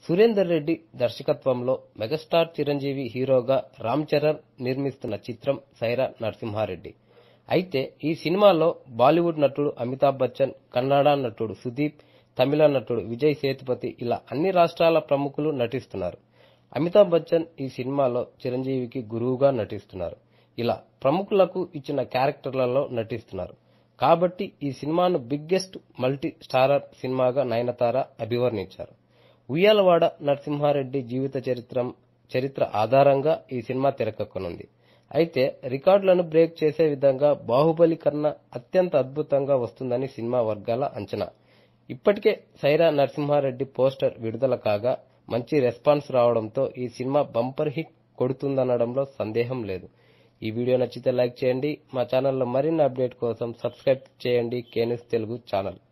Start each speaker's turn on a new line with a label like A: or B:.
A: సురేందర్ రెడ్డి దర్శకత్వంలో మెగాస్టార్ చిరంజీవి హీరోగా రామ్ చరణ్ నిర్మిస్తున్న చిత్రం సైరా నరసింహారెడ్డి అయితే ఈ సినిమాలో బాలీవుడ్ నటుడు అమితాబ్ బచ్చన్ కన్నడ నటుడు సుదీప్ తమిళ నటుడు విజయ్ సేతుపతి ఇలా అన్ని రాష్ట్రాల ప్రముఖులు నటిస్తున్నారు అమితాబ్ బచ్చన్ ఈ సినిమాలో చిరంజీవికి గురువుగా నటిస్తున్నారు ఇలా ప్రముఖులకు ఇచ్చిన క్యారెక్టర్లలో నటిస్తున్నారు కాబట్టి ఈ సినిమాను బిగ్గెస్ట్ మల్టీ స్టారర్ సినిమాగా నయనతార అభివర్ణించారు ఉయ్యాలవాడ నరసింహారెడ్డి జీవిత చరిత్రం చరిత్ర ఆధారంగా ఈ సినిమా తెరకెక్కనుంది అయితే రికార్డులను బ్రేక్ చేసే విధంగా బాహుబలి కన్నా అత్యంత అద్భుతంగా వస్తుందని సినిమా వర్గాల అంచనా ఇప్పటికే సైరా నరసింహారెడ్డి పోస్టర్ విడుదల కాగా మంచి రెస్పాన్స్ రావడంతో ఈ సినిమా బంపర్ హిట్ కొడుతుందనడంలో సందేహం లేదు ఈ వీడియో నచ్చితే లైక్ చేయండి మా ఛానల్లో మరిన్ని అప్డేట్ కోసం సబ్స్క్రైబ్ చేయండి కేన్యూస్ తెలుగు ఛానల్